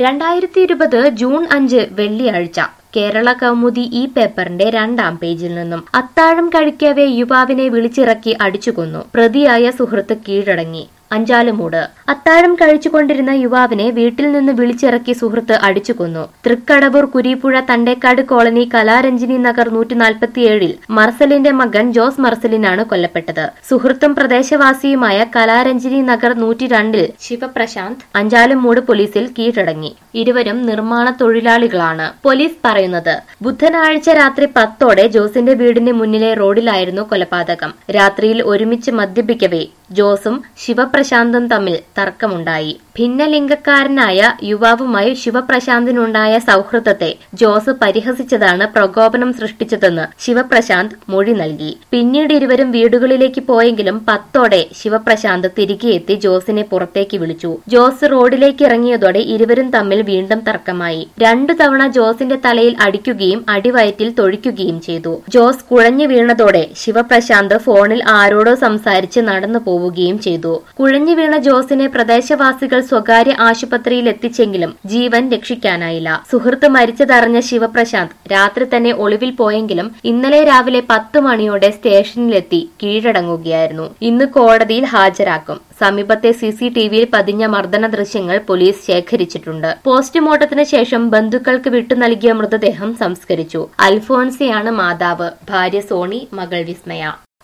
രണ്ടായിരത്തി ഇരുപത് ജൂൺ അഞ്ച് വെള്ളിയാഴ്ച കേരള കൗമുദി ഈ പേപ്പറിന്റെ രണ്ടാം പേജിൽ നിന്നും അത്താഴം കഴിക്കവേ യുവാവിനെ വിളിച്ചിറക്കി അടിച്ചുകൊന്നു പ്രതിയായ സുഹൃത്ത് കീഴടങ്ങി അഞ്ചാലുമൂട് അത്താഴം കഴിച്ചുകൊണ്ടിരുന്ന യുവാവിനെ വീട്ടിൽ നിന്ന് വിളിച്ചിറക്കി സുഹൃത്ത് അടിച്ചുകൊന്നു തൃക്കടവൂർ കുരീപ്പുഴ തണ്ടേക്കാട് കോളനി കലാരഞ്ജിനി നഗർ നൂറ്റി നാൽപ്പത്തിയേഴിൽ മർസലിന്റെ മകൻ ജോസ് മർസലിനാണ് കൊല്ലപ്പെട്ടത് സുഹൃത്തും പ്രദേശവാസിയുമായ കലാരഞ്ജിനി നഗർ നൂറ്റി രണ്ടിൽ ശിവപ്രശാന്ത് അഞ്ചാലുമൂട് പോലീസിൽ കീഴടങ്ങി ഇരുവരും നിർമ്മാണ തൊഴിലാളികളാണ് പോലീസ് പറയുന്നത് ബുധനാഴ്ച രാത്രി പത്തോടെ ജോസിന്റെ വീടിന് മുന്നിലെ റോഡിലായിരുന്നു കൊലപാതകം രാത്രിയിൽ ഒരുമിച്ച് മദ്യപിക്കവേ ജോസും ശിവപ്രശാന്തും തമ്മിൽ തർക്കമുണ്ടായി ഭിന്നലിംഗക്കാരനായ യുവാവുമായി ശിവപ്രശാന്തിനുണ്ടായ സൗഹൃദത്തെ ജോസ് പരിഹസിച്ചതാണ് പ്രകോപനം സൃഷ്ടിച്ചതെന്ന് ശിവപ്രശാന്ത് മൊഴി നൽകി പിന്നീട് ഇരുവരും വീടുകളിലേക്ക് പോയെങ്കിലും പത്തോടെ ശിവപ്രശാന്ത് തിരികെ എത്തി ജോസിനെ പുറത്തേക്ക് വിളിച്ചു ജോസ് റോഡിലേക്ക് ഇറങ്ങിയതോടെ ഇരുവരും തമ്മിൽ വീണ്ടും തർക്കമായി രണ്ടു തവണ ജോസിന്റെ തലയിൽ അടിക്കുകയും അടിവയറ്റിൽ തൊഴിക്കുകയും ചെയ്തു ജോസ് കുഴഞ്ഞു വീണതോടെ ശിവപ്രശാന്ത് ഫോണിൽ ആരോടോ സംസാരിച്ച് നടന്നു പോവുകയും ചെയ്തു കുഴഞ്ഞു വീണ ജോസിനെ പ്രദേശവാസികൾ സ്വകാര്യ ആശുപത്രിയിൽ എത്തിച്ചെങ്കിലും ജീവൻ രക്ഷിക്കാനായില്ല സുഹൃത്ത് മരിച്ചതറിഞ്ഞ ശിവപ്രശാന്ത് രാത്രി തന്നെ ഒളിവിൽ പോയെങ്കിലും ഇന്നലെ രാവിലെ പത്ത് മണിയോടെ സ്റ്റേഷനിലെത്തി കീഴടങ്ങുകയായിരുന്നു ഇന്ന് കോടതിയിൽ ഹാജരാക്കും സമീപത്തെ സി സി ടി വിയിൽ പതിഞ്ഞ മർദ്ദന ദൃശ്യങ്ങൾ പോലീസ് ശേഖരിച്ചിട്ടുണ്ട് പോസ്റ്റ്മോർട്ടത്തിന് ശേഷം ബന്ധുക്കൾക്ക് വിട്ടു നൽകിയ മൃതദേഹം സംസ്കരിച്ചു അൽഫോൻസിയാണ് മാതാവ് ഭാര്യ സോണി മകൾ വിസ്മയ